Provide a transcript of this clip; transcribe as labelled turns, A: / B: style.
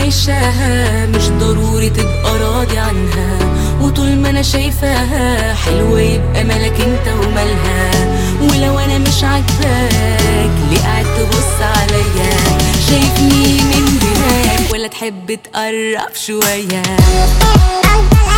A: عايشاها مش ضروري تبقى راضي عنها وطول ما انا شايفاها حلوة يبقى مالك انت ومالها ولو انا مش عاجباك ليه قاعد تبص عليا شايفني من هناك ولا تحب تقرب شوية